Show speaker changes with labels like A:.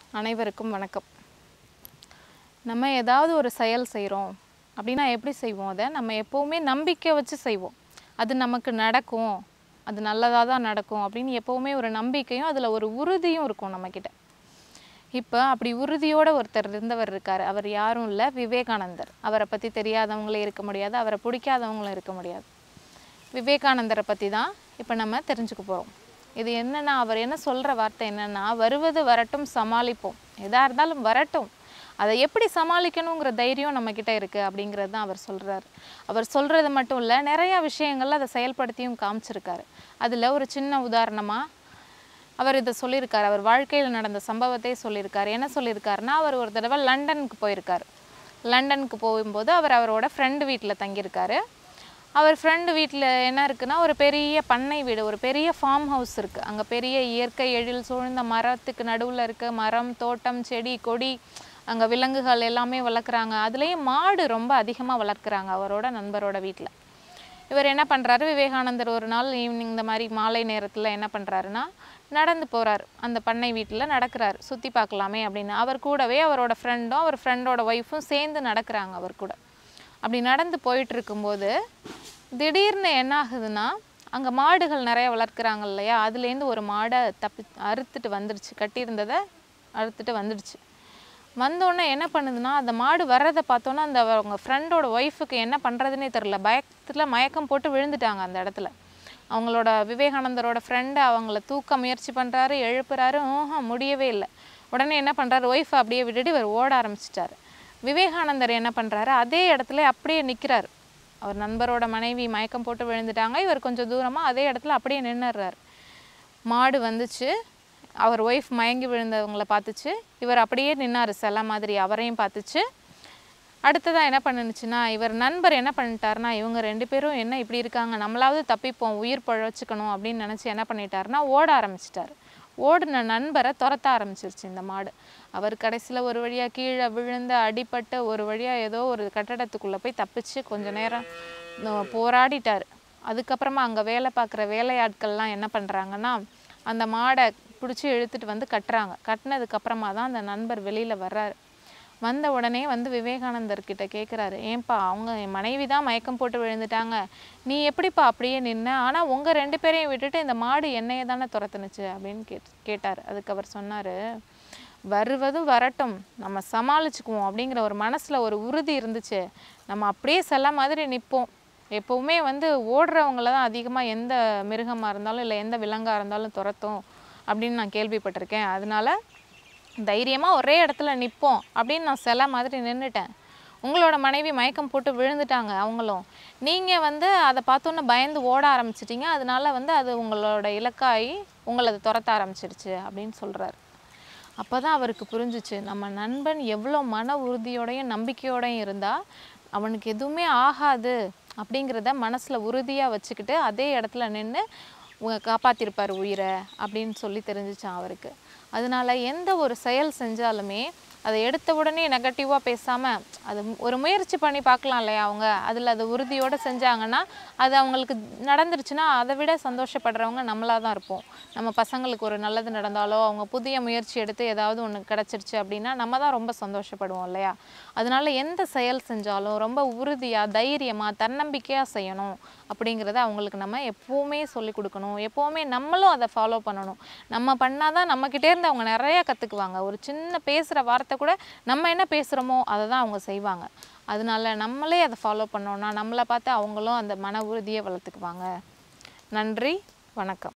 A: அனைவருக்கும் வணக்கம் நம்ம ஏதாவது ஒரு செயல் செய்கிறோம் அப்படின்னா எப்படி செய்வோம் அதை நம்ம எப்போவுமே நம்பிக்கை வச்சு செய்வோம் அது நமக்கு நடக்கும் அது நல்லதாக தான் நடக்கும் அப்படின்னு எப்போவுமே ஒரு நம்பிக்கையும் அதில் ஒரு உறுதியும் இருக்கும் நம்மக்கிட்ட இப்போ அப்படி உறுதியோட ஒருத்தர் இருந்தவர் இருக்கார் அவர் யாரும் இல்லை விவேகானந்தர் அவரை பற்றி தெரியாதவங்களே இருக்க முடியாது அவரை பிடிக்காதவங்களும் இருக்க முடியாது விவேகானந்தரை பற்றி தான் இப்போ நம்ம தெரிஞ்சுக்க போகிறோம் இது என்னன்னா அவர் என்ன சொல்கிற வார்த்தை என்னன்னா வருவது வரட்டும் சமாளிப்போம் எதாக இருந்தாலும் வரட்டும் அதை எப்படி சமாளிக்கணுங்கிற தைரியம் நம்மக்கிட்ட இருக்குது அப்படிங்கிறது தான் அவர் சொல்கிறார் அவர் சொல்கிறது மட்டும் இல்லை நிறையா விஷயங்கள்ல அதை செயல்படுத்தியும் காமிச்சிருக்காரு அதில் ஒரு சின்ன உதாரணமாக அவர் இதை சொல்லியிருக்கார் அவர் வாழ்க்கையில் நடந்த சம்பவத்தை சொல்லியிருக்கார் என்ன சொல்லியிருக்காருன்னா அவர் ஒரு தடவை லண்டனுக்கு போயிருக்கார் லண்டனுக்கு போகும்போது அவர் அவரோட ஃப்ரெண்டு வீட்டில் தங்கியிருக்காரு அவர் ஃப்ரெண்டு வீட்டில் என்ன இருக்குன்னா ஒரு பெரிய பண்ணை வீடு ஒரு பெரிய ஃபார்ம் ஹவுஸ் இருக்குது அங்கே பெரிய இயற்கை எழில் சூழ்ந்த மரத்துக்கு நடுவில் இருக்க மரம் தோட்டம் செடி கொடி அங்கே விலங்குகள் எல்லாமே வளர்க்குறாங்க அதுலேயும் மாடு ரொம்ப அதிகமாக வளர்க்குறாங்க அவரோட நண்பரோட வீட்டில் இவர் என்ன பண்ணுறாரு விவேகானந்தர் ஒரு நாள் ஈவினிங் இந்த மாதிரி மாலை நேரத்தில் என்ன பண்ணுறாருன்னா நடந்து போகிறார் அந்த பண்ணை வீட்டில் நடக்கிறாரு சுற்றி பார்க்கலாமே அப்படின்னு அவர் கூடவே அவரோட ஃப்ரெண்டும் அவர் ஃப்ரெண்டோட ஒய்ஃபும் சேர்ந்து நடக்கிறாங்க அவர் கூட அப்படி நடந்து போயிட்டு இருக்கும்போது திடீர்னு என்ன ஆகுதுன்னா அங்கே மாடுகள் நிறைய வளர்க்குறாங்க இல்லையா அதுலேருந்து ஒரு மாடை தப்பி அறுத்துட்டு வந்துடுச்சு கட்டியிருந்ததை அறுத்துட்டு வந்துடுச்சு வந்தோடனே என்ன பண்ணுதுன்னா அந்த மாடு வர்றதை பார்த்தோன்னா அந்த அவங்க ஃப்ரெண்டோட ஒய்ஃபுக்கு என்ன பண்ணுறதுனே தெரில பயத்தில் மயக்கம் போட்டு விழுந்துட்டாங்க அந்த இடத்துல அவங்களோட விவேகானந்தரோட ஃப்ரெண்டு அவங்கள தூக்க முயற்சி பண்ணுறாரு எழுப்புறாரு ஊஹா முடியவே இல்லை உடனே என்ன பண்ணுறாரு ஒய்ஃபை அப்படியே விட்டுட்டு இவர் ஓட ஆரம்பிச்சிட்டாரு விவேகானந்தர் என்ன பண்ணுறாரு அதே இடத்துல அப்படியே நிற்கிறாரு அவர் நண்பரோட மனைவி மயக்கம் போட்டு விழுந்துட்டாங்க இவர் கொஞ்சம் தூரமாக அதே இடத்துல அப்படியே நின்னுடுறாரு மாடு வந்துச்சு அவர் ஒய்ஃப் மயங்கி விழுந்தவங்கள பார்த்துச்சு இவர் அப்படியே நின்னார் சில மாதிரி அவரையும் பார்த்துச்சு அடுத்ததாக என்ன பண்ணுச்சுன்னா இவர் நண்பர் என்ன பண்ணிட்டாருன்னா இவங்க ரெண்டு பேரும் என்ன இப்படி இருக்காங்க நம்மளாவது தப்பிப்போம் உயிர் பழச்சிக்கணும் அப்படின்னு நினச்சி என்ன பண்ணிட்டாருன்னா ஓட ஆரம்பிச்சிட்டாரு ஓடின நண்பரை துரத்த ஆரம்பிச்சிருச்சு இந்த மாடு அவர் கடைசியில் ஒரு வழியாக கீழே விழுந்து அடிபட்டு ஒரு வழியாக ஏதோ ஒரு கட்டடத்துக்குள்ளே போய் தப்பிச்சு கொஞ்ச நேரம் நோ- போராடிட்டார் அதுக்கப்புறமா அங்கே வேலை பார்க்குற வேலையாட்கள்லாம் என்ன பண்ணுறாங்கன்னா அந்த மாடை பிடிச்சி இழுத்துட்டு வந்து கட்டுறாங்க கட்டினதுக்கப்புறமா தான் அந்த நண்பர் வெளியில் வர்றாரு வந்த உடனே வந்து விவேகானந்தர் கிட்ட கேட்குறாரு ஏன்பா அவங்க என் மனைவி தான் மயக்கம் போட்டு விழுந்துட்டாங்க நீ எப்படிப்பா அப்படியே நின்ன ஆனால் உங்கள் ரெண்டு பேரையும் விட்டுட்டு இந்த மாடு என்னைய தானே துரத்துனுச்சு அப்படின்னு கேட் கேட்டார் அதுக்கு அவர் சொன்னார் வருவதும் வரட்டும் நம்ம சமாளிச்சுக்குவோம் அப்படிங்கிற ஒரு மனசில் ஒரு உறுதி இருந்துச்சு நம்ம அப்படியே செல்ல மாதிரி நிற்போம் எப்போவுமே வந்து ஓடுறவங்கள தான் அதிகமாக எந்த மிருகமாக இருந்தாலும் இல்லை எந்த விலங்காக இருந்தாலும் துரத்தும் அப்படின்னு நான் கேள்விப்பட்டிருக்கேன் அதனால தைரியமாக ஒரே இடத்துல நிற்போம் அப்படின்னு நான் சில மாதிரி நின்றுட்டேன் உங்களோட மனைவி மயக்கம் போட்டு விழுந்துட்டாங்க அவங்களும் நீங்கள் வந்து அதை பார்த்தோன்னே பயந்து ஓட ஆரம்பிச்சிட்டீங்க அதனால வந்து அது உங்களோட இலக்காகி உங்களை அது துரத்த ஆரம்பிச்சிடுச்சு அப்படின்னு சொல்கிறாரு அப்போ தான் அவருக்கு புரிஞ்சுச்சு நம்ம நண்பன் எவ்வளோ மன உறுதியோடையும் நம்பிக்கையோடையும் இருந்தால் அவனுக்கு எதுவுமே ஆகாது அப்படிங்கிறத மனசில் உறுதியாக வச்சுக்கிட்டு அதே இடத்துல நின்று காப்பாற்றிருப்பார் உயிரை அப்படின்னு சொல்லி தெரிஞ்சிச்சான் அவருக்கு அதனால எந்த ஒரு செயல் செஞ்சாலுமே அதை எடுத்த உடனே நெகட்டிவாக பேசாமல் அது ஒரு முயற்சி பண்ணி பார்க்கலாம் இல்லையா அவங்க அதில் அது உறுதியோடு செஞ்சாங்கன்னா அது அவங்களுக்கு நடந்துருச்சுன்னா அதை விட சந்தோஷப்படுறவங்க நம்மளாக தான் இருப்போம் நம்ம பசங்களுக்கு ஒரு நல்லது நடந்தாலோ அவங்க புதிய முயற்சி எடுத்து ஏதாவது ஒன்று கிடச்சிருச்சு அப்படின்னா நம்ம தான் ரொம்ப சந்தோஷப்படுவோம் இல்லையா அதனால எந்த செயல் செஞ்சாலும் ரொம்ப உறுதியாக தைரியமாக தன்னம்பிக்கையாக செய்யணும் அப்படிங்கிறத அவங்களுக்கு நம்ம எப்போவுமே சொல்லிக் கொடுக்கணும் எப்போவுமே நம்மளும் அதை ஃபாலோ பண்ணணும் நம்ம பண்ணால் தான் நம்மக்கிட்டே இருந்து அவங்க நிறையா கற்றுக்குவாங்க ஒரு சின்ன பேசுகிற வார்த்தை கூட நம்ம என்ன பேசுகிறோமோ அதை தான் அவங்க செய்வாங்க அதனால நம்மளே அதை ஃபாலோ பண்ணோம்னா நம்மளை பார்த்து அவங்களும் அந்த மன உறுதியை வளர்த்துக்குவாங்க நன்றி வணக்கம்